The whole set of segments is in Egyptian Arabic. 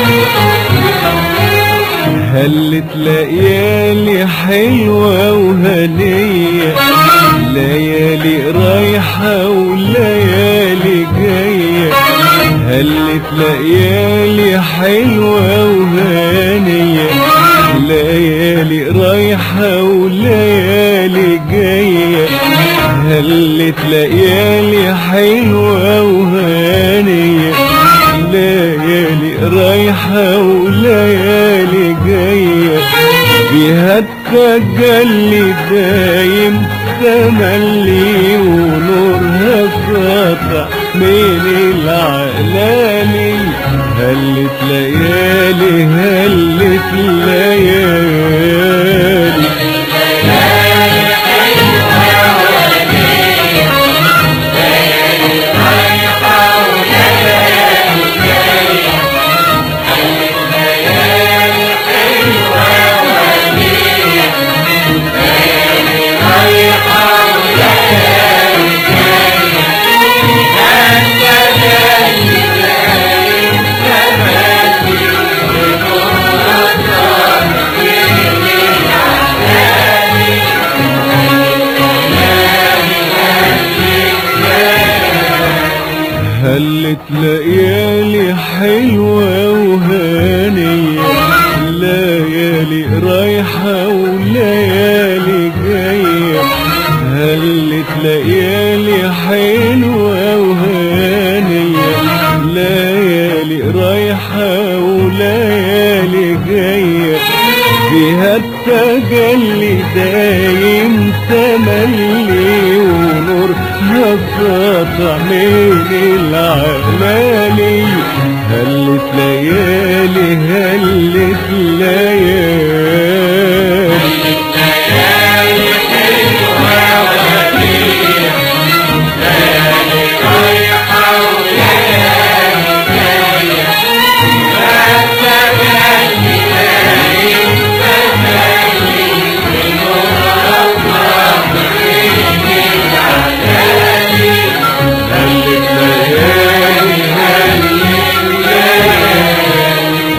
هلت ليالي حلوة وهنية ليالي رايحة وليالي جاية هلت ليالي حلوة وهنية ليالي رايحة وليالي جاية هلت ليالي حلوة وهنية ليالي رايحة وليالي جاية بيها التجلي دايم تملي ونورها ساطع من العلالي هلت ليالي هلت ليالي هلت ليالي حلوة وهانية ليالي رايحة وليالي جاية هلت ليالي حلوة وهانية ليالي رايحة وليالي جاية فيها التجلي دايم تملي ونور نقطع من العلالي هلت ليالي هلت ليالي هلت ليالي هلت ليالي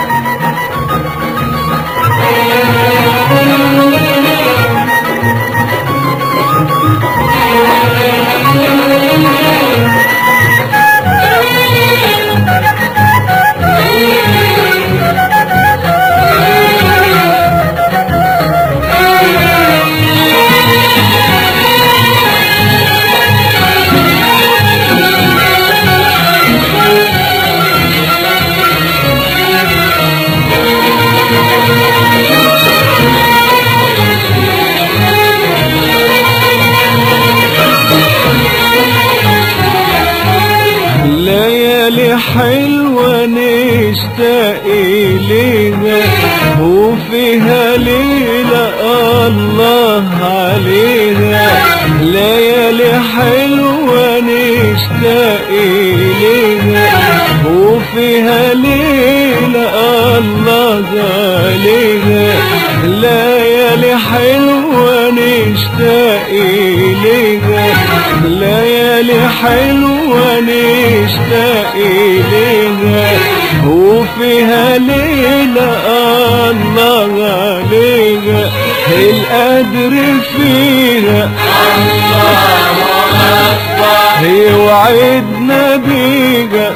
ليالي حلوة نشتاق إليها وفيها ليلة الله عليها ليالي حلوة نشتاق إليها وفيها ليلة الله عليها ليالي حلوة نشتاق إليها ليالي حلوة نشتاق إليها وفيها ليلة الله عليها القدر فيها هي وعدنا بيها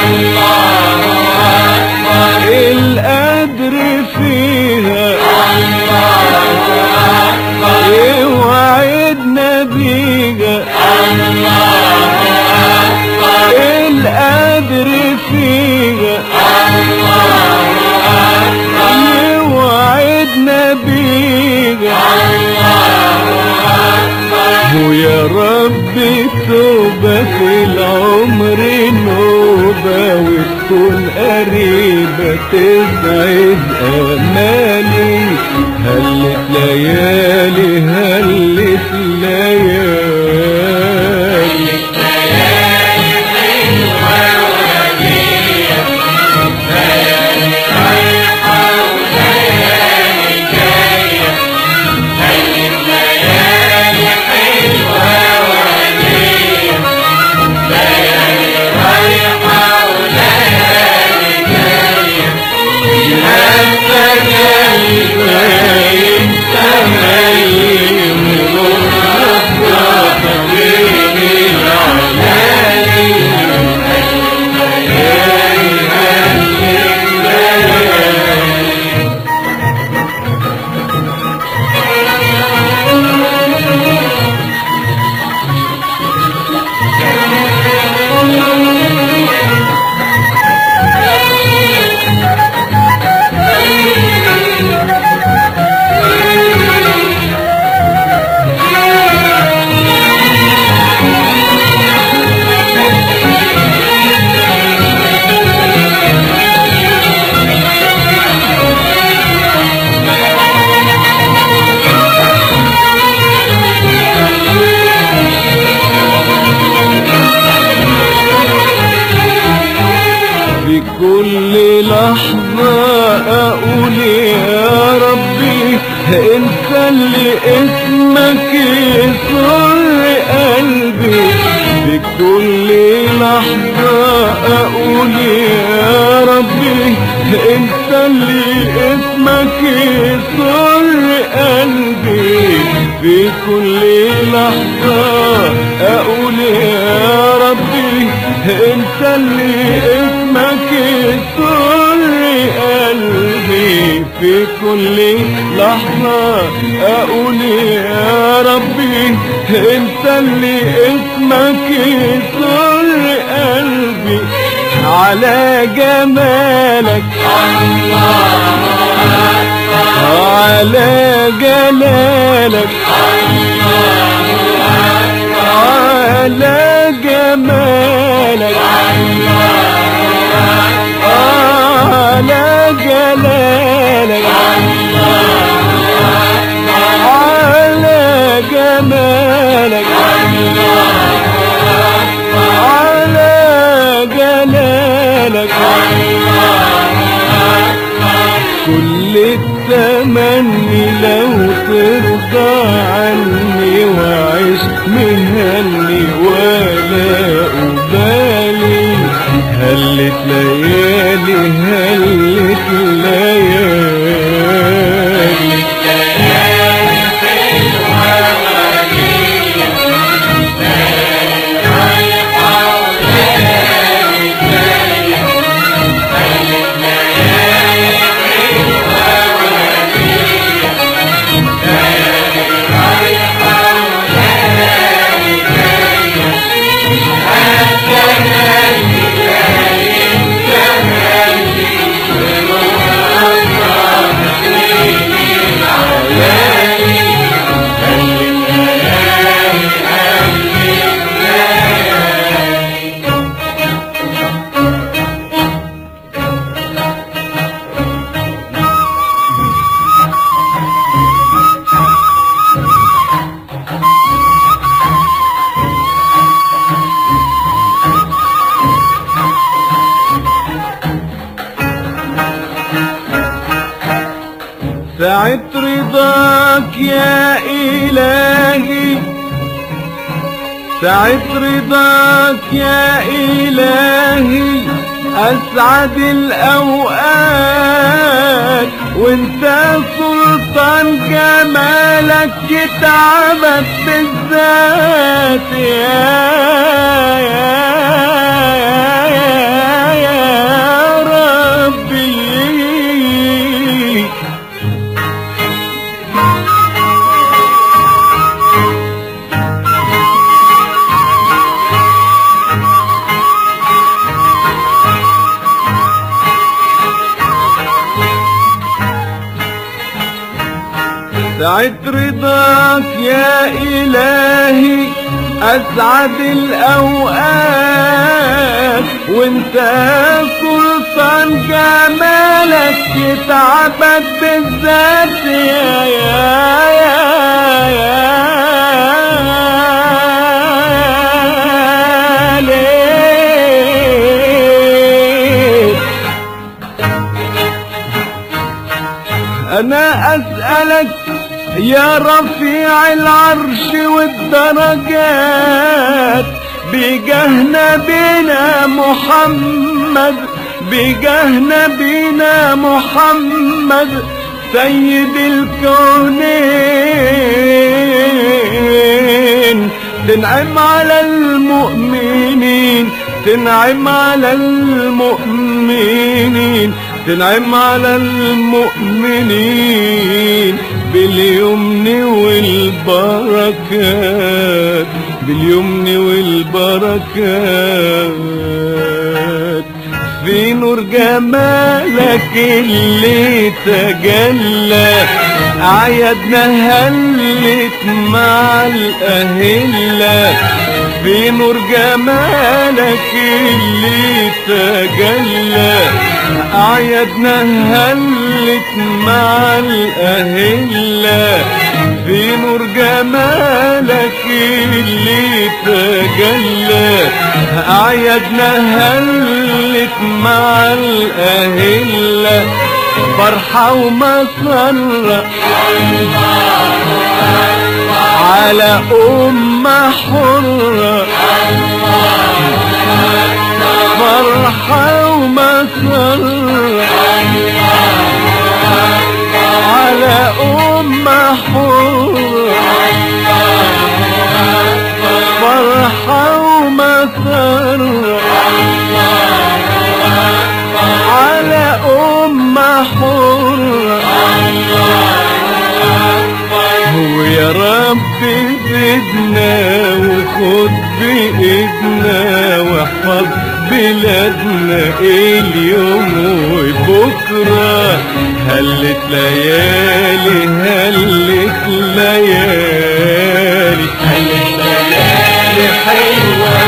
القدر فيها هي وعدنا بيها القدر فيها وعدنا بيها ويا ربي توبة في العمر نوبة وتكون قريبة تسعد أمالي هلت ليالي هلت ليالي كل لحظة أقول يا ربي انت اللي اسمك يسر قلبي بكل لحظة أقول يا ربي انت اللي اسمك يسر قلبي في كل لحظة أقول يا ربي انت اللي اسمك يسر قلبي في كل لحظة أقول يا ربي انت اللي اسمك يسر قلبي على جمالك على جلالك على جمالك على جلالك على جمالك على جلالك كل التمني لو ترضى عني وعيش مهني ولا أبالي هلت ليالي هلت ليالي ساعة رضاك يا إلهي ساعة رضاك يا إلهي أسعد الأوقات وانت سلطان جمالك يتعبك بالذات يا يا يا يا ربي سعد رضاك يا إلهي أسعد الأوقات وانت سلطان جمالك يتعبد بالذات يا يا يا يا ليه انا اسألك يا رفيع العرش والدرجات بجاه نبينا محمد بجاه نبينا محمد سيد الكونين تنعم على المؤمنين تنعم على المؤمنين تنعم على المؤمنين باليمن والبركات باليمن والبركات في نور جمالك اللي تجلى أعيادنا هلت مع الأهلة في نور جمالك اللي تجلى أعيادنا هلت مع الأهلة في نور جمالك اللي تجلى أعيادنا هلت مع الأهلة فرحة ومسرة على أمة حرة فرحة ومسرة على أمة حرة فرحة ومسرة على أمة حرة ويا رب زدنا وخد بإيدنا واحفظ بلادنا اليوم وبكرة هلت ليالي هلت ليالي هلت ليالي حلوة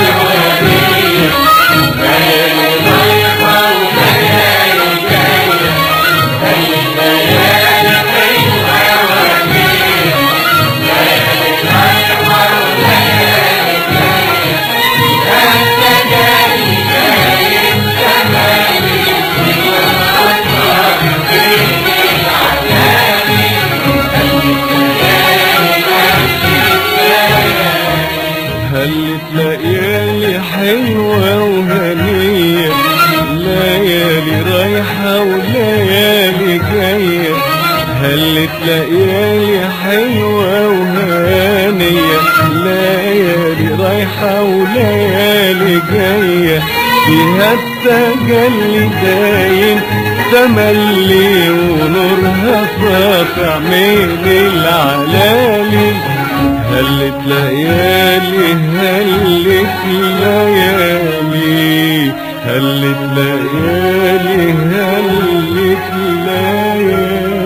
هلت ليالي حلوة وهنية ليالي رايحة وليالي جاية هلت ليالي حلوة وهنية ليالي رايحة وليالي جاية فيها التجلي دايم تملي ونورها ساطع من العلالي هلت ليالي هلت ليالي هلت ليالي هلت ليالي